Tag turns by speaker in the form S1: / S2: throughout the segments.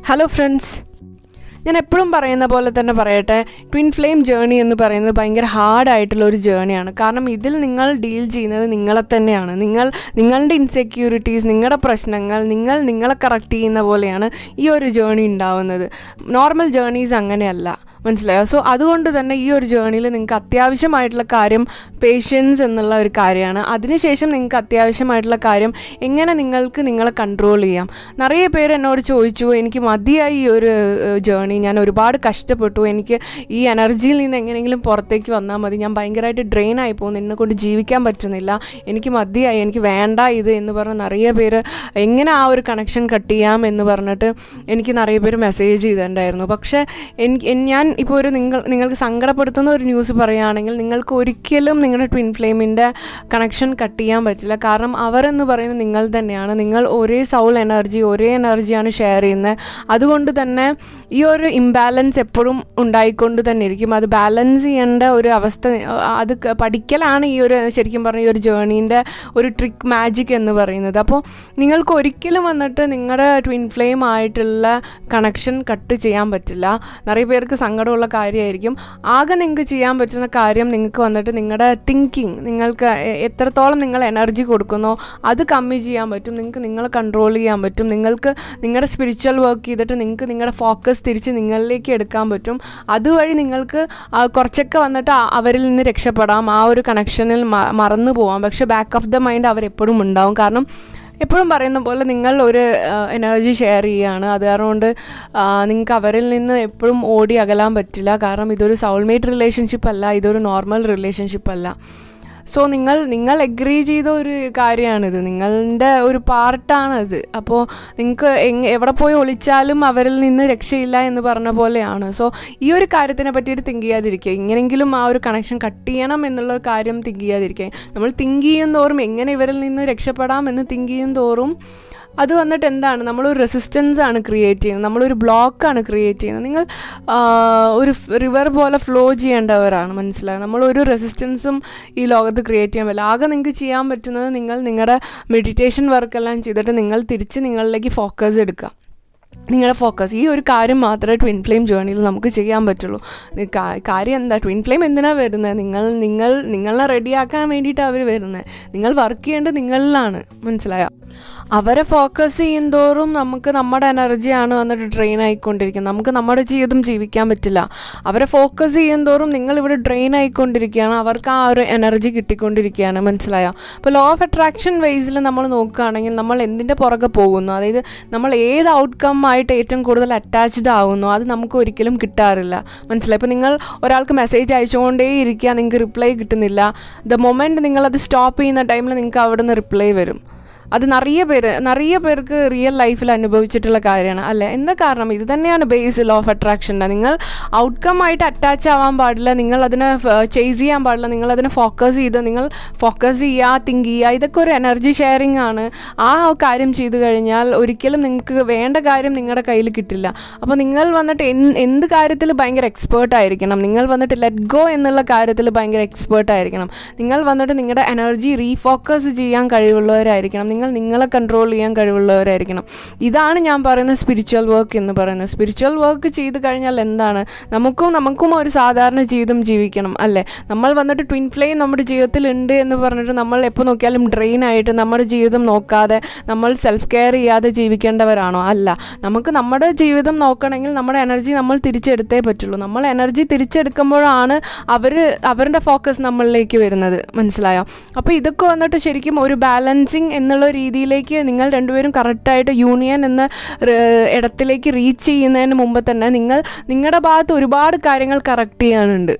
S1: hello friends ഞാൻ എപ്പോഴും പറയുന്ന പോലെ തന്നെ പറയട്ടെ ട്വിൻ ഫ്ലെയിം ജേണി എന്ന് പറയുന്നത് ഭയങ്കര ഹാർഡായിട്ടുള്ള ഒരു ജേണിയാണ് കാരണം ഇതിൽ നിങ്ങൾ ഡീൽ ചെയ്യുന്നത് നിങ്ങളെ തന്നെയാണ് നിങ്ങൾ നിങ്ങളുടെ ഇൻസെക്യൂരിറ്റീസ് നിങ്ങളുടെ പ്രശ്നങ്ങൾ നിങ്ങൾ നിങ്ങളെ കറക്റ്റ് ചെയ്യുന്ന പോലെയാണ് ഈ ഒരു ജേണി ഉണ്ടാവുന്നത് നോർമൽ ജേണീസ് അങ്ങനെയല്ല മനസ്സിലായോ സോ അതുകൊണ്ട് തന്നെ ഈ ഒരു ജേണിയിൽ നിങ്ങൾക്ക് അത്യാവശ്യമായിട്ടുള്ള കാര്യം പേഷ്യൻസ് എന്നുള്ള ഒരു കാര്യമാണ് അതിനുശേഷം നിങ്ങൾക്ക് അത്യാവശ്യമായിട്ടുള്ള കാര്യം എങ്ങനെ നിങ്ങൾക്ക് നിങ്ങളെ കൺട്രോൾ ചെയ്യാം നിറയെ പേര് എന്നോട് ചോദിച്ചു എനിക്ക് മതിയായി ഈ ഒരു ജേണി ഞാൻ ഒരുപാട് കഷ്ടപ്പെട്ടു എനിക്ക് ഈ എനർജിയിൽ നിന്ന് എങ്ങനെയെങ്കിലും പുറത്തേക്ക് വന്നാൽ മതി ഞാൻ ഭയങ്കരമായിട്ട് ഡ്രെയിൻ ആയി പോകുന്നു എന്നെ കൊണ്ട് ജീവിക്കാൻ പറ്റുന്നില്ല എനിക്ക് മതിയായി എനിക്ക് വേണ്ട ഇത് എന്ന് പറഞ്ഞ് നിറയെ പേര് എങ്ങനെ ആ ഒരു കണക്ഷൻ കട്ട് ചെയ്യാം എന്ന് പറഞ്ഞിട്ട് എനിക്ക് നിറയെ പേര് മെസ്സേജ് ചെയ്തിട്ടുണ്ടായിരുന്നു പക്ഷേ എനിക്ക് ഞാൻ ഇപ്പോൾ ഒരു നിങ്ങൾ നിങ്ങൾക്ക് സങ്കടപ്പെടുത്തുന്ന ഒരു ന്യൂസ് പറയുകയാണെങ്കിൽ നിങ്ങൾക്ക് ഒരിക്കലും നിങ്ങളുടെ ട്വിൻ ഫ്ലെയിമിൻ്റെ കണക്ഷൻ കട്ട് ചെയ്യാൻ പറ്റില്ല കാരണം അവരെന്ന് പറയുന്നത് നിങ്ങൾ തന്നെയാണ് നിങ്ങൾ ഒരേ സൗൾ എനർജി ഒരേ എനർജിയാണ് ഷെയർ ചെയ്യുന്നത് അതുകൊണ്ട് തന്നെ ഈ ഒരു ഇംബാലൻസ് എപ്പോഴും ഉണ്ടായിക്കൊണ്ട് തന്നെ ഇരിക്കും അത് ബാലൻസ് ചെയ്യേണ്ട ഒരു അവസ്ഥ അത് പഠിക്കലാണ് ഈ ഒരു ശരിക്കും പറഞ്ഞ ഈ ഒരു ജേണീൻ്റെ ഒരു ട്രിക്ക് മാജിക് എന്ന് പറയുന്നത് അപ്പോൾ നിങ്ങൾക്ക് ഒരിക്കലും വന്നിട്ട് നിങ്ങളുടെ ട്വിൻ ഫ്ലെയിം ആയിട്ടുള്ള കണക്ഷൻ കട്ട് ചെയ്യാൻ പറ്റില്ല നിറയെ പേർക്ക് സങ്കടമുള്ള കാര്യമായിരിക്കും ആകെ നിങ്ങൾക്ക് ചെയ്യാൻ പറ്റുന്ന കാര്യം നിങ്ങൾക്ക് വന്നിട്ട് നിങ്ങളുടെ തിങ്കിങ് നിങ്ങൾക്ക് എത്രത്തോളം നിങ്ങൾ എനർജി കൊടുക്കുന്നോ അത് കമ്മി ചെയ്യാൻ പറ്റും നിങ്ങൾക്ക് നിങ്ങളെ കൺട്രോൾ ചെയ്യാൻ പറ്റും നിങ്ങൾക്ക് നിങ്ങളുടെ സ്പിരിച്വൽ വർക്ക് ചെയ്തിട്ട് നിങ്ങൾക്ക് നിങ്ങളുടെ ഫോക്കസ് തിരിച്ച് നിങ്ങളിലേക്ക് എടുക്കാൻ പറ്റും അതുവഴി നിങ്ങൾക്ക് കുറച്ചൊക്കെ വന്നിട്ട് അവരിൽ നിന്ന് രക്ഷപ്പെടാം ആ ഒരു കണക്ഷനിൽ മറന്നു പോവാം പക്ഷേ ബാക്ക് ഓഫ് ദ മൈൻഡ് അവരെപ്പോഴും ഉണ്ടാവും കാരണം എപ്പോഴും പറയുന്ന പോലെ നിങ്ങൾ ഒരു എനർജി ഷെയർ ചെയ്യുകയാണ് അത് കാരണം നിങ്ങൾക്ക് അവരിൽ നിന്ന് എപ്പോഴും ഓടി അകലാൻ പറ്റില്ല കാരണം ഇതൊരു സൗൾമേറ്റ് റിലേഷൻഷിപ്പ് അല്ല ഇതൊരു നോർമൽ റിലേഷൻഷിപ്പ് അല്ല സോ നിങ്ങൾ നിങ്ങൾ എഗ്രി ചെയ്ത ഒരു കാര്യമാണിത് നിങ്ങളുടെ ഒരു പാർട്ടാണത് അപ്പോൾ നിങ്ങൾക്ക് എവിടെ പോയി ഒളിച്ചാലും അവരിൽ നിന്ന് രക്ഷയില്ല എന്ന് പറഞ്ഞ പോലെയാണ് സോ ഈ ഒരു കാര്യത്തിനെ പറ്റിയിട്ട് തിങ്ക് ചെയ്യാതിരിക്കുക ഇങ്ങനെങ്കിലും ആ ഒരു കണക്ഷൻ കട്ട് ചെയ്യണം എന്നുള്ള കാര്യം തിങ്ക് ചെയ്യാതിരിക്കുക നമ്മൾ തിങ്ക് ചെയ്യും തോറും എങ്ങനെ ഇവരിൽ നിന്ന് രക്ഷപ്പെടാം എന്ന് തിങ്ക് ചെയ്യും തോറും അത് വന്നിട്ട് എന്താണ് നമ്മളൊരു റെസിസ്റ്റൻസ് ആണ് ക്രിയേറ്റ് ചെയ്യുന്നത് നമ്മളൊരു ബ്ലോക്കാണ് ക്രിയേറ്റ് ചെയ്യുന്നത് നിങ്ങൾ ഒരു റിവർ പോലെ ഫ്ലോ ചെയ്യേണ്ടവരാണ് മനസ്സിലാകുക നമ്മളൊരു റെസിസ്റ്റൻസും ഈ ലോകത്ത് ക്രിയേറ്റ് ചെയ്യാൻ പറ്റില്ല ആകെ നിങ്ങൾക്ക് ചെയ്യാൻ പറ്റുന്നത് നിങ്ങൾ നിങ്ങളുടെ മെഡിറ്റേഷൻ വർക്കെല്ലാം ചെയ്തിട്ട് നിങ്ങൾ തിരിച്ച് നിങ്ങളിലേക്ക് ഫോക്കസ് എടുക്കുക നിങ്ങളുടെ ഫോക്കസ് ഈ ഒരു കാര്യം മാത്രമേ ട്വിൻ ഫ്ലെയിം ജേർണിയിൽ നമുക്ക് ചെയ്യാൻ പറ്റുള്ളൂ കാര്യം എന്താ ട്വിൻ ഫ്ലെയിം എന്തിനാണ് വരുന്നത് നിങ്ങൾ നിങ്ങൾ നിങ്ങളെ റെഡിയാക്കാൻ വേണ്ടിയിട്ടാണ് അവർ വരുന്നത് നിങ്ങൾ വർക്ക് ചെയ്യേണ്ടത് നിങ്ങളിലാണ് മനസ്സിലായോ അവരെ ഫോക്കസ് ചെയ്യും തോറും നമുക്ക് നമ്മുടെ എനർജിയാണ് വന്നിട്ട് ഡ്രെയിൻ ആയിക്കൊണ്ടിരിക്കുന്നത് നമുക്ക് നമ്മുടെ ജീവിതം ജീവിക്കാൻ പറ്റില്ല അവരെ ഫോക്കസ് ചെയ്യും തോറും നിങ്ങൾ ഇവിടെ ഡ്രെയിൻ ആയിക്കൊണ്ടിരിക്കുകയാണ് അവർക്ക് ആ ഒരു എനർജി കിട്ടിക്കൊണ്ടിരിക്കുകയാണ് മനസ്സിലായോ അപ്പോൾ ലോ ഓഫ് അട്രാക്ഷൻ വൈസിൽ നമ്മൾ നോക്കുകയാണെങ്കിൽ നമ്മൾ എന്തിൻ്റെ പുറകെ പോകുന്നു അതായത് നമ്മൾ ഏത് ഔട്ട്കം ആയിട്ട് ഏറ്റവും കൂടുതൽ അറ്റാച്ച്ഡ് ആകുന്നു അത് നമുക്ക് ഒരിക്കലും കിട്ടാറില്ല മനസ്സിലായി ഇപ്പോൾ നിങ്ങൾ ഒരാൾക്ക് മെസ്സേജ് അയച്ചുകൊണ്ടേ ഇരിക്കുക നിങ്ങൾക്ക് റിപ്ലൈ കിട്ടുന്നില്ല ദ മൊമെൻറ്റ് നിങ്ങളത് സ്റ്റോപ്പ് ചെയ്യുന്ന ടൈമിൽ നിങ്ങൾക്ക് അവിടെ നിന്ന് റിപ്ലൈ വരും അത് നിറയെ പേര് നിറയെ പേർക്ക് റിയൽ ലൈഫിൽ അനുഭവിച്ചിട്ടുള്ള കാര്യമാണ് അല്ലേ എന്താ കാരണം ഇത് തന്നെയാണ് ബേസ് ലോ ഓഫ് അട്രാക്ഷൻ്റെ നിങ്ങൾ ഔട്ട്കം ആയിട്ട് അറ്റാച്ച് ആവാൻ പാടില്ല നിങ്ങൾ അതിനെ ചേസ് ചെയ്യാൻ പാടില്ല നിങ്ങൾ അതിനെ ഫോക്കസ് ചെയ്ത് നിങ്ങൾ ഫോക്കസ് ചെയ്യുക തിങ്ക് ചെയ്യുക ഇതൊക്കെ ഒരു എനർജി ഷെയറിംഗ് ആണ് ആ കാര്യം ചെയ്തു കഴിഞ്ഞാൽ ഒരിക്കലും നിങ്ങൾക്ക് വേണ്ട കാര്യം നിങ്ങളുടെ കയ്യിൽ കിട്ടില്ല അപ്പോൾ നിങ്ങൾ വന്നിട്ട് എന്ത് കാര്യത്തിൽ ഭയങ്കര എക്സ്പേർട്ട് ആയിരിക്കണം നിങ്ങൾ വന്നിട്ട് ലെറ്റ് ഗോ എന്നുള്ള കാര്യത്തിൽ ഭയങ്കര എക്സ്പേർട്ട് ആയിരിക്കണം നിങ്ങൾ വന്നിട്ട് നിങ്ങളുടെ എനർജി റീഫോക്കസ് ചെയ്യാൻ കഴിവുള്ളവരായിരിക്കണം നിങ്ങൾ നിങ്ങളെ കൺട്രോൾ ചെയ്യാൻ കഴിവുള്ളവരായിരിക്കണം ഇതാണ് ഞാൻ പറയുന്ന സ്പിരിച്വൽ വർക്ക് എന്ന് പറയുന്നത് സ്പിരിച്വൽ വർക്ക് ചെയ്ത് കഴിഞ്ഞാൽ എന്താണ് നമുക്കും നമുക്കും ഒരു സാധാരണ ജീവിതം ജീവിക്കണം അല്ലേ നമ്മൾ വന്നിട്ട് ട്വിൻ ഫ്ലെയിം നമ്മുടെ ജീവിതത്തിൽ ഉണ്ട് എന്ന് പറഞ്ഞിട്ട് നമ്മൾ എപ്പോൾ നോക്കിയാലും ഡ്രെയിൻ ആയിട്ട് നമ്മുടെ ജീവിതം നോക്കാതെ നമ്മൾ സെൽഫ് കെയർ ചെയ്യാതെ ജീവിക്കേണ്ടവരാണോ അല്ല നമുക്ക് നമ്മുടെ ജീവിതം നോക്കണമെങ്കിൽ നമ്മുടെ എനർജി നമ്മൾ തിരിച്ചെടുത്തേ പറ്റുള്ളൂ നമ്മൾ എനർജി തിരിച്ചെടുക്കുമ്പോഴാണ് അവർ അവരുടെ ഫോക്കസ് നമ്മളിലേക്ക് വരുന്നത് മനസ്സിലായോ അപ്പോൾ ഇതൊക്കെ വന്നിട്ട് ശരിക്കും ഒരു ബാലൻസിങ് എന്നുള്ള രീതിയിലേക്ക് നിങ്ങൾ രണ്ടുപേരും കറക്റ്റായിട്ട് യൂണിയൻ എന്ന ഇടത്തിലേക്ക് റീച്ച് ചെയ്യുന്നതിന് മുമ്പ് തന്നെ നിങ്ങൾ നിങ്ങളുടെ ഭാഗത്ത് ഒരുപാട് കാര്യങ്ങൾ കറക്റ്റ് ചെയ്യാനുണ്ട്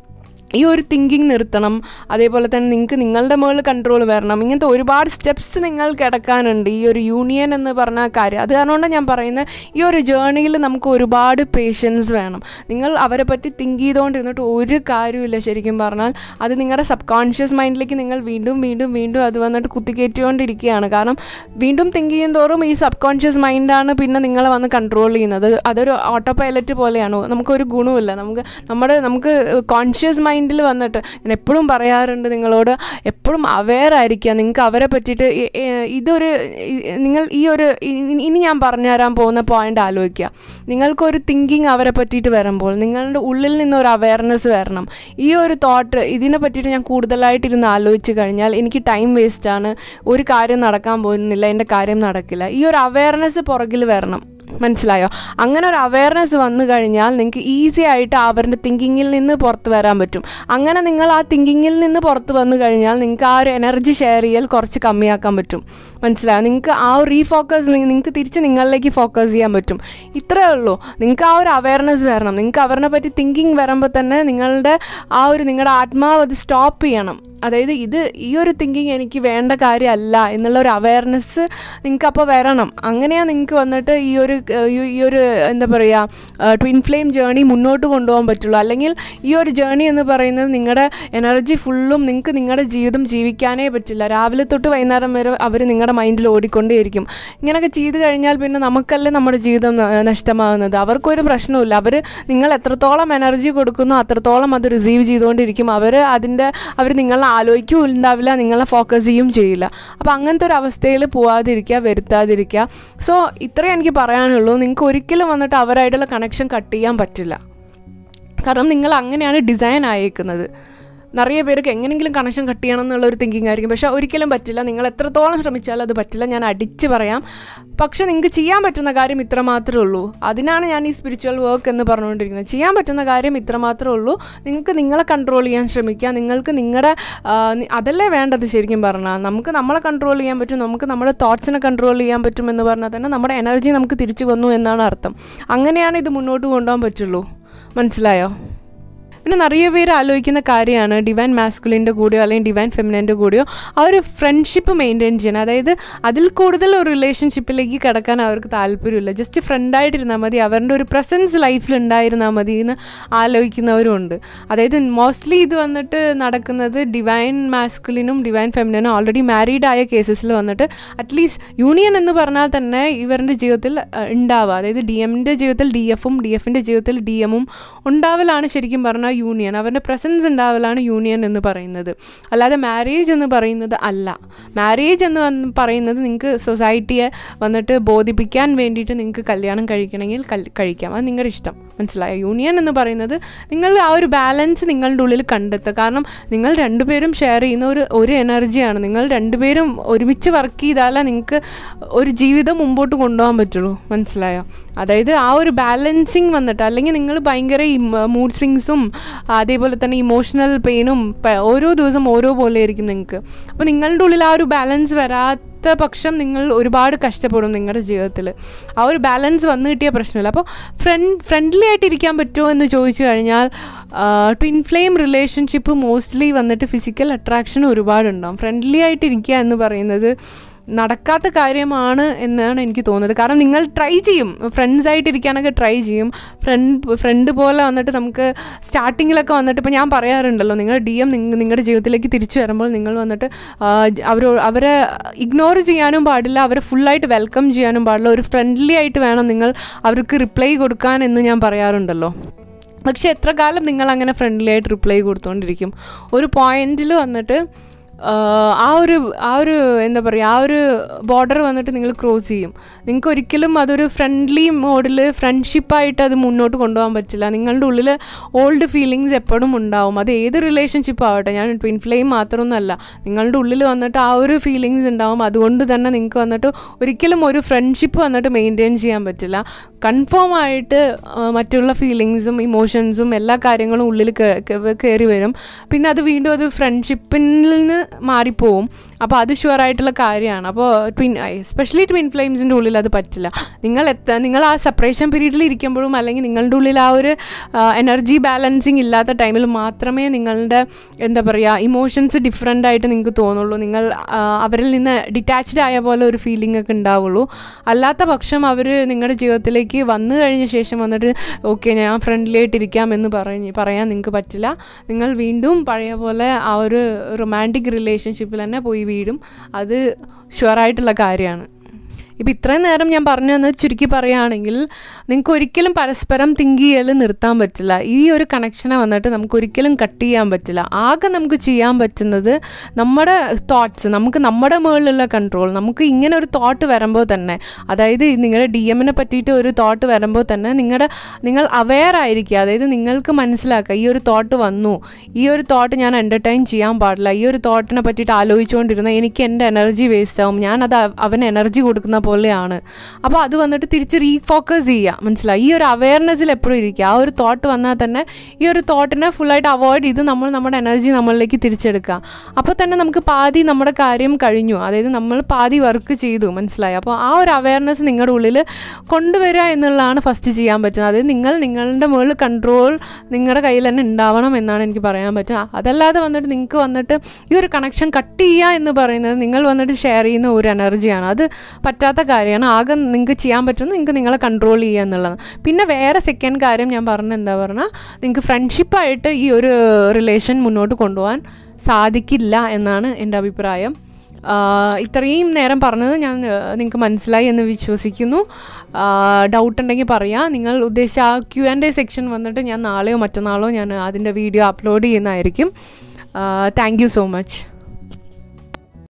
S1: ഈ ഒരു തിങ്കിങ് നിർത്തണം അതേപോലെ തന്നെ നിങ്ങൾക്ക് നിങ്ങളുടെ മുകളിൽ കൺട്രോൾ വരണം ഇങ്ങനത്തെ ഒരുപാട് സ്റ്റെപ്സ് നിങ്ങൾ കിടക്കാനുണ്ട് ഈ ഒരു യൂണിയൻ എന്ന് പറഞ്ഞ കാര്യം അത് കാരണമാണ് ഞാൻ പറയുന്നത് ഈ ഒരു ജേർണിയിൽ നമുക്ക് ഒരുപാട് പേഷ്യൻസ് വേണം നിങ്ങൾ അവരെ പറ്റി തിങ്ക് ചെയ്തുകൊണ്ടിരുന്നിട്ട് ഒരു കാര്യമില്ല ശരിക്കും പറഞ്ഞാൽ അത് നിങ്ങളുടെ സബ് കോൺഷ്യസ് മൈൻഡിലേക്ക് നിങ്ങൾ വീണ്ടും വീണ്ടും വീണ്ടും അത് വന്നിട്ട് കുത്തിക്കയറ്റിക്കൊണ്ടിരിക്കുകയാണ് കാരണം വീണ്ടും തിങ്ക് ചെയ്യും തോറും ഈ സബ് കോൺഷ്യസ് മൈൻഡാണ് പിന്നെ നിങ്ങളെ വന്ന് കൺട്രോൾ ചെയ്യുന്നത് അതൊരു ഓട്ടോ പൈലറ്റ് പോലെയാണ് നമുക്കൊരു ഗുണമില്ല നമുക്ക് നമ്മുടെ നമുക്ക് കോൺഷ്യസ് മൈൻഡ് മൈൻഡിൽ വന്നിട്ട് ഞാൻ എപ്പോഴും പറയാറുണ്ട് നിങ്ങളോട് എപ്പോഴും അവെയർ ആയിരിക്കുക നിങ്ങൾക്ക് അവരെ പറ്റിയിട്ട് ഇ- ഇ- ഇതൊരു ഇ- നിങ്ങൾ ഈ ഒരു ഇ- ഇനി ഞാൻ പറഞ്ഞു തരാൻ പോകുന്ന പോയിന്റ് ആലോചിക്കുക നിങ്ങൾക്കൊരു തിങ്കിങ് അവരെ പറ്റിയിട്ട് വരുമ്പോൾ നിങ്ങളുടെ ഉള്ളിൽ നിന്ന് ഒരു അവയർനെസ് വരണം ഈ ഒരു തോട്ട് ഇതിനെ പറ്റിയിട്ട് ഞാൻ കൂടുതലായിട്ട് ഇരുന്ന് ആലോചിച്ച് കഴിഞ്ഞാൽ എനിക്ക് ടൈം വേസ്റ്റാണ് ഒരു കാര്യം നടക്കാൻ പോകുന്നില്ല എൻ്റെ കാര്യം നടക്കില്ല ഈ ഒരു അവയർനെസ് പുറകിൽ വരണം മനസ്സിലായോ അങ്ങനെ ഒരു അവയർനെസ് വന്നു കഴിഞ്ഞാൽ നിങ്ങൾക്ക് ഈസി ആയിട്ട് അവരുടെ തിങ്കിങ്ങിൽ നിന്ന് പുറത്ത് വരാൻ പറ്റും അങ്ങനെ നിങ്ങൾ ആ തിങ്കിങ്ങിൽ നിന്ന് പുറത്ത് വന്നു കഴിഞ്ഞാൽ നിങ്ങൾക്ക് ആ ഒരു എനർജി ഷെയർ ചെയ്യൽ കുറച്ച് കമ്മിയാക്കാൻ പറ്റും മനസ്സിലായോ നിങ്ങൾക്ക് ആ ഒരു റീഫോക്കസ് നിങ്ങൾക്ക് തിരിച്ച് നിങ്ങളിലേക്ക് ഫോക്കസ് ചെയ്യാൻ പറ്റും ഇത്രയേ ഉള്ളൂ നിങ്ങൾക്ക് ആ ഒരു അവയർനെസ് വരണം നിങ്ങൾക്ക് അവരെ പറ്റി തിങ്കിങ് വരുമ്പോൾ തന്നെ നിങ്ങളുടെ ആ ഒരു നിങ്ങളുടെ ആത്മാവ് അത് സ്റ്റോപ്പ് ചെയ്യണം അതായത് ഇത് ഈ ഒരു തിങ്കിങ് എനിക്ക് വേണ്ട കാര്യമല്ല എന്നുള്ള ഒരു അവയർനെസ് നിങ്ങൾക്ക് അപ്പോൾ വരണം അങ്ങനെയാണ് നിങ്ങൾക്ക് വന്നിട്ട് ഈ ഒരു ഏഹ്, ഈ- ഈ ഒരു എന്താ പറയുക ട്വിൻ ഫ്ലെയിം ജേണി മുന്നോട്ട് കൊണ്ടുപോകാൻ പറ്റുള്ളൂ അല്ലെങ്കിൽ ഈ ഒരു ജേണി എന്ന് പറയുന്നത് നിങ്ങളുടെ എനർജി ഫുള്ളും നിങ്ങൾക്ക് നിങ്ങളുടെ ജീവിതം ജീവിക്കാനേ പറ്റില്ല രാവിലെ തൊട്ട് വൈകുന്നേരം വരെ അവർ നിങ്ങളുടെ മൈൻഡിൽ ഓടിക്കൊണ്ടേയിരിക്കും ഇങ്ങനെയൊക്കെ ചെയ്ത് കഴിഞ്ഞാൽ പിന്നെ നമുക്കല്ലേ നമ്മുടെ ജീവിതം ന- നഷ്ടമാകുന്നത് അവർക്കൊരു പ്രശ്നവുമില്ല അവർ നിങ്ങൾ എത്രത്തോളം എനർജി കൊടുക്കുന്നോ അത്രത്തോളം അത് റിസീവ് ചെയ്തുകൊണ്ടിരിക്കും അവർ അതിൻ്റെ അവർ നിങ്ങളെ ആലോചിക്കുന്നുണ്ടാവില്ല നിങ്ങളെ ഫോക്കസ് ചെയ്യും ചെയ്യില്ല അപ്പോൾ അങ്ങനത്തെ ഒരു അവസ്ഥയിൽ പോവാതിരിക്കുക വരുത്താതിരിക്കുക സോ ഇത്രയും എനിക്ക് പറയാനുള്ളൂ നിങ്ങൾക്ക് ഒരിക്കലും വന്നിട്ട് അവരായിട്ടുള്ള കണക്ഷൻ കട്ട് ചെയ്യാൻ പറ്റില്ല കാരണം നിങ്ങൾ അങ്ങനെയാണ് ഡിസൈൻ ആയേക്കുന്നത് നിറയെ പേർക്ക് എങ്ങനെയെങ്കിലും കണക്ഷൻ കട്ട് ചെയ്യണം എന്നുള്ള ഒരു തിങ്കിങ് ആയിരിക്കും പക്ഷേ ഒരിക്കലും പറ്റില്ല നിങ്ങൾ എത്രത്തോളം ശ്രമിച്ചാലും അത് പറ്റില്ല ഞാൻ അടിച്ച് പറയാം പക്ഷെ നിങ്ങൾക്ക് ചെയ്യാൻ പറ്റുന്ന കാര്യം ഇത്ര മാത്രമേ ഉള്ളൂ അതിനാണ് ഞാൻ ഈ സ്പിരിച്വൽ വർക്ക് എന്ന് പറഞ്ഞുകൊണ്ടിരിക്കുന്നത് ചെയ്യാൻ പറ്റുന്ന കാര്യം ഇത്ര മാത്രമേ ഉള്ളൂ നിങ്ങൾക്ക് നിങ്ങളെ കൺട്രോൾ ചെയ്യാൻ ശ്രമിക്കുക നിങ്ങൾക്ക് നിങ്ങളുടെ ആ, നി- അതല്ലേ വേണ്ടത് ശരിക്കും പറഞ്ഞാൽ നമുക്ക് നമ്മളെ കൺട്രോൾ ചെയ്യാൻ പറ്റും നമുക്ക് നമ്മുടെ തോട്ട്സിനെ കൺട്രോൾ ചെയ്യാൻ പറ്റും എന്ന് പറഞ്ഞാൽ തന്നെ നമ്മുടെ എനർജി നമുക്ക് തിരിച്ചു വന്നു എന്നാണ് അർത്ഥം അങ്ങനെയാണ് ഇത് മുന്നോട്ട് കൊണ്ടുപോകാൻ പറ്റുള്ളൂ മനസ്സിലായോ പിന്നെ നിറയെ പേര് ആലോചിക്കുന്ന കാര്യമാണ് ഡിവൈൻ മാസ്കുലിൻ്റെ കൂടെയോ അല്ലെങ്കിൽ ഡിവൈൻ ഫെമിനൻ്റെ കൂടെയോ ആ ഒരു ഫ്രണ്ട്ഷിപ്പ് മെയിൻറ്റെയിൻ ചെയ്യണം അതായത് അതിൽ കൂടുതൽ ഒരു റിലേഷൻഷിപ്പിലേക്ക് കിടക്കാൻ അവർക്ക് താല്പര്യമില്ല ജസ്റ്റ് ഫ്രണ്ടായിട്ടിരുന്നാൽ മതി അവരുടെ ഒരു പ്രസൻസ് ലൈഫിൽ ഉണ്ടായിരുന്നാൽ മതി എന്ന് ആലോചിക്കുന്നവരുണ്ട് അതായത് മോസ്റ്റ്ലി ഇത് വന്നിട്ട് നടക്കുന്നത് ഡിവൈൻ മാസ്കുലിനും ഡിവൈൻ ഫെമിനനും ഓൾറെഡി മാരീഡ് ആയ കേസസിൽ വന്നിട്ട് അറ്റ്ലീസ്റ്റ് യൂണിയൻ എന്ന് പറഞ്ഞാൽ തന്നെ ഇവരുടെ ജീവിതത്തിൽ അഹ്, ഉണ്ടാവുക അതായത് ഡി എമ്മിൻ്റെ ജീവിതത്തിൽ ഡി എഫും ഡി എഫിൻ്റെ ജീവിതത്തിൽ ഡി എമ്മും ഉണ്ടാവലാണ് ശരിക്കും പറഞ്ഞാൽ യൂണിയൻ അവരുടെ പ്രസൻസ് ഉണ്ടാവലാണ് യൂണിയൻ എന്ന് പറയുന്നത് അല്ലാതെ മാരേജ് എന്ന് പറയുന്നത് അല്ല മാരേജ് എന്ന് വന്ന് പറയുന്നത് നിങ്ങൾക്ക് സൊസൈറ്റിയെ വന്നിട്ട് ബോധിപ്പിക്കാൻ വേണ്ടിയിട്ട് നിങ്ങൾക്ക് കല്യാണം കഴിക്കണമെങ്കിൽ കൽ- കഴിക്കാം അത് നിങ്ങളുടെ ഇഷ്ടം മനസ്സിലായോ യൂണിയൻ എന്ന് പറയുന്നത് നിങ്ങൾ ആ ഒരു ബാലൻസ് നിങ്ങളുടെ ഉള്ളിൽ കണ്ടെത്തുക കാരണം നിങ്ങൾ രണ്ടുപേരും ഷെയർ ചെയ്യുന്ന ഒരു ഒരു എനർജിയാണ് നിങ്ങൾ രണ്ടുപേരും ഒരുമിച്ച് വർക്ക് ചെയ്താലേ നിങ്ങൾക്ക് ഒരു ജീവിതം മുമ്പോട്ട് കൊണ്ടുപോകാൻ പറ്റുള്ളൂ മനസ്സിലായോ അതായത് ആ ഒരു ബാലൻസിങ് വന്നിട്ട് അല്ലെങ്കിൽ നിങ്ങൾ ഭയങ്കര മൂഡ് സ്വിങ്സും അതേപോലെ തന്നെ ഇമോഷണൽ പെയിനും ഓരോ ദിവസം ഓരോ പോലെ ആയിരിക്കും നിങ്ങൾക്ക് അപ്പോൾ നിങ്ങളുടെ ഉള്ളിൽ ആ ഒരു ബാലൻസ് വരാത്ത പക്ഷം നിങ്ങൾ ഒരുപാട് കഷ്ടപ്പെടും നിങ്ങളുടെ ജീവിതത്തിൽ ആ ഒരു ബാലൻസ് വന്നു കിട്ടിയ പ്രശ്നമില്ല അപ്പോൾ ഫ്രണ്ട് ഫ്രണ്ട്ലി ആയിട്ട് ഇരിക്കാൻ പറ്റുമോ എന്ന് ചോദിച്ചു കഴിഞ്ഞാൽ ട്വിൻ ഫ്ലെയിം റിലേഷൻഷിപ്പ് മോസ്റ്റ്ലി വന്നിട്ട് ഫിസിക്കൽ അട്രാക്ഷൻ ഒരുപാടുണ്ടാവും ഫ്രണ്ട്ലി ആയിട്ട് ഇരിക്കുക എന്ന് പറയുന്നത് നടക്കാത്ത കാര്യമാണ് എന്നാണ് എനിക്ക് തോന്നുന്നത് കാരണം നിങ്ങൾ ട്രൈ ചെയ്യും ഫ്രണ്ട്സ് ആയിട്ട് ഇരിക്കാനൊക്കെ ട്രൈ ചെയ്യും ഫ്രണ്ട് ഫ്രണ്ട് പോലെ വന്നിട്ട് നമുക്ക് സ്റ്റാർട്ടിങ്ങിലൊക്കെ വന്നിട്ട് ഇപ്പോൾ ഞാൻ പറയാറുണ്ടല്ലോ നിങ്ങളുടെ ഡി എം നിങ്ങളുടെ ജീവിതത്തിലേക്ക് തിരിച്ചു വരുമ്പോൾ നിങ്ങൾ വന്നിട്ട് അവർ അവരെ ഇഗ്നോർ ചെയ്യാനും പാടില്ല അവരെ ഫുള്ളായിട്ട് വെൽക്കം ചെയ്യാനും പാടില്ല ഒരു ഫ്രണ്ട്ലി ആയിട്ട് വേണം നിങ്ങൾ അവർക്ക് റിപ്ലൈ കൊടുക്കാൻ എന്ന് ഞാൻ പറയാറുണ്ടല്ലോ പക്ഷേ എത്ര കാലം നിങ്ങൾ അങ്ങനെ ഫ്രണ്ട്ലി ആയിട്ട് റിപ്ലൈ കൊടുത്തുകൊണ്ടിരിക്കും ഒരു പോയിന്റിൽ വന്നിട്ട് ആഹ് ആ ഒരു ആ ഒരു എന്താ പറയുക ആ ഒരു ബോർഡർ വന്നിട്ട് നിങ്ങൾ ക്രോസ് ചെയ്യും നിങ്ങൾക്ക് ഒരിക്കലും അതൊരു ഫ്രണ്ട്ലി മോഡിൽ ഫ്രണ്ട്ഷിപ്പായിട്ട് അത് മുന്നോട്ട് കൊണ്ടുപോകാൻ പറ്റില്ല നിങ്ങളുടെ ഉള്ളിൽ ഓൾഡ് ഫീലിങ്സ് എപ്പോഴും ഉണ്ടാവും അത് ഏത് റിലേഷൻഷിപ്പ് ആവട്ടെ ഞാൻ ട്വിൻ ഫ്ലെയിം മാത്രമൊന്നുമല്ല നിങ്ങളുടെ ഉള്ളിൽ വന്നിട്ട് ആ ഒരു ഫീലിങ്സ് ഉണ്ടാവും അതുകൊണ്ട് തന്നെ നിങ്ങൾക്ക് വന്നിട്ട് ഒരിക്കലും ഒരു ഫ്രണ്ട്ഷിപ്പ് വന്നിട്ട് മെയിൻറ്റെയിൻ ചെയ്യാൻ പറ്റില്ല കൺഫേം ആയിട്ട് ആ, മറ്റുള്ള ഫീലിങ്സും ഇമോഷൻസും എല്ലാ കാര്യങ്ങളും ഉള്ളിൽ കയറി വരും പിന്നെ അത് വീണ്ടും അത് ഫ്രണ്ട്ഷിപ്പിൽ നിന്ന് മാറിപ്പോവും അപ്പോൾ അത് ഷുവർ ആയിട്ടുള്ള കാര്യമാണ് അപ്പോൾ ട്വിൻ എസ്പെഷ്യലി ട്വിൻ ഫ്ലെയിംസിൻ്റെ ഉള്ളിൽ അത് പറ്റില്ല നിങ്ങൾ എത്ത നിങ്ങൾ ആ സെപ്പറേഷൻ പീരീഡിൽ ഇരിക്കുമ്പോഴും അല്ലെങ്കിൽ നിങ്ങളുടെ ഉള്ളിൽ ആ ഒരു എനർജി ബാലൻസിങ് ഇല്ലാത്ത ടൈമിൽ മാത്രമേ നിങ്ങളുടെ എന്താ പറയുക ഇമോഷൻസ് ഡിഫറെൻ്റ് ആയിട്ട് നിങ്ങൾക്ക് തോന്നുള്ളൂ നിങ്ങൾ ആ, അവരിൽ നിന്ന് ഡിറ്റാച്ച്ഡ് ആയ പോലെ ഒരു ഫീലിംഗ് ഒക്കെ ഉണ്ടാവുള്ളൂ അല്ലാത്ത പക്ഷം അവർ നിങ്ങളുടെ ജീവിതത്തിലേക്ക് വന്നു കഴിഞ്ഞ ശേഷം വന്നിട്ട് ഓക്കെ ഞാൻ ഫ്രണ്ട്ലി ആയിട്ടിരിക്കാം എന്ന് പറഞ്ഞ് പറയാൻ നിങ്ങൾക്ക് പറ്റില്ല നിങ്ങൾ വീണ്ടും പഴയ പോലെ ആ ഒരു റൊമാൻറ്റിക് റിലേഷൻഷിപ്പിൽ തന്നെ പോയി വീടും അത് ഷുവറായിട്ടുള്ള കാര്യമാണ് ഇപ്പം ഇത്രയും നേരം ഞാൻ പറഞ്ഞു തന്നത് ചുരുക്കി പറയുകയാണെങ്കിൽ നിങ്ങൾക്ക് ഒരിക്കലും പരസ്പരം തിങ്ക് ചെയ്യൽ നിർത്താൻ പറ്റില്ല ഈ ഒരു കണക്ഷനെ വന്നിട്ട് നമുക്ക് ഒരിക്കലും കട്ട് ചെയ്യാൻ പറ്റില്ല ആകെ നമുക്ക് ചെയ്യാൻ പറ്റുന്നത് നമ്മുടെ തോട്ട്സ് നമുക്ക് നമ്മുടെ മുകളിലുള്ള കൺട്രോൾ നമുക്ക് ഇങ്ങനെ ഒരു തോട്ട് വരുമ്പോൾ തന്നെ അതായത് നിങ്ങളുടെ ഡി എമ്മിനെ പറ്റിയിട്ട് ഒരു തോട്ട് വരുമ്പോൾ തന്നെ നിങ്ങളുടെ നിങ്ങൾ അവെയർ ആയിരിക്കുക അതായത് നിങ്ങൾക്ക് മനസ്സിലാക്കുക ഈ ഒരു തോട്ട് വന്നു ഈ ഒരു തോട്ട് ഞാൻ എൻ്റർടൈൻ ചെയ്യാൻ പാടില്ല ഈ ഒരു തോട്ടിനെ പറ്റിയിട്ട് ആലോചിച്ചുകൊണ്ടിരുന്ന എനിക്ക് എൻ്റെ എനർജി വേസ്റ്റ് ആവും ഞാനത് അവന് എനർജി കൊടുക്കുന്ന പോലെയാണ് അപ്പോൾ അത് വന്നിട്ട് തിരിച്ച് റീഫോക്കസ് ചെയ്യുക മനസ്സിലായി ഈ ഒരു അവയർനെസ്സിൽ എപ്പോഴും ഇരിക്കുക ആ ഒരു തോട്ട് വന്നാൽ തന്നെ ഈ ഒരു തോട്ടിനെ ഫുള്ളായിട്ട് അവോയ്ഡ് ചെയ്ത് നമ്മൾ നമ്മുടെ എനർജി നമ്മളിലേക്ക് തിരിച്ചെടുക്കുക അപ്പോൾ തന്നെ നമുക്ക് പാതി നമ്മുടെ കാര്യം കഴിഞ്ഞു അതായത് നമ്മൾ പാതി വർക്ക് ചെയ്തു മനസ്സിലായി അപ്പോൾ ആ ഒരു അവയർനെസ് നിങ്ങളുടെ ഉള്ളിൽ കൊണ്ടുവരിക എന്നുള്ളതാണ് ഫസ്റ്റ് ചെയ്യാൻ പറ്റുന്നത് അതായത് നിങ്ങൾ നിങ്ങളുടെ മുകളിൽ കൺട്രോൾ നിങ്ങളുടെ കയ്യിൽ തന്നെ ഉണ്ടാവണം എന്നാണ് എനിക്ക് പറയാൻ പറ്റുക അതല്ലാതെ വന്നിട്ട് നിങ്ങൾക്ക് വന്നിട്ട് ഈ ഒരു കണക്ഷൻ കട്ട് ചെയ്യുക എന്ന് പറയുന്നത് നിങ്ങൾ വന്നിട്ട് ഷെയർ ചെയ്യുന്ന ഒരു എനർജിയാണ് അത് പറ്റാത്ത കാര്യമാണ് ആകെ നിങ്ങൾക്ക് ചെയ്യാൻ പറ്റുന്നത് നിങ്ങൾക്ക് നിങ്ങളെ കൺട്രോൾ ചെയ്യുക എന്നുള്ളതാണ് പിന്നെ വേറെ സെക്കൻഡ് കാര്യം ഞാൻ പറഞ്ഞ എന്താ പറഞ്ഞാൽ നിങ്ങൾക്ക് ഫ്രണ്ട്ഷിപ്പായിട്ട് ഈ ഒരു റിലേഷൻ മുന്നോട്ട് കൊണ്ടുപോകാൻ സാധിക്കില്ല എന്നാണ് എൻ്റെ അഭിപ്രായം ഇത്രയും നേരം പറഞ്ഞത് ഞാൻ നിങ്ങൾക്ക് മനസ്സിലായി എന്ന് വിശ്വസിക്കുന്നു ഡൗട്ട് ഉണ്ടെങ്കിൽ പറയാം നിങ്ങൾ ഉദ്ദേശിച്ച ആ ക്യു ആൻഡ് എ സെക്ഷൻ വന്നിട്ട് ഞാൻ നാളെയോ മറ്റന്നാളോ ഞാൻ അതിൻ്റെ വീഡിയോ അപ്ലോഡ് ചെയ്യുന്നതായിരിക്കും താങ്ക് യു സോ മച്ച്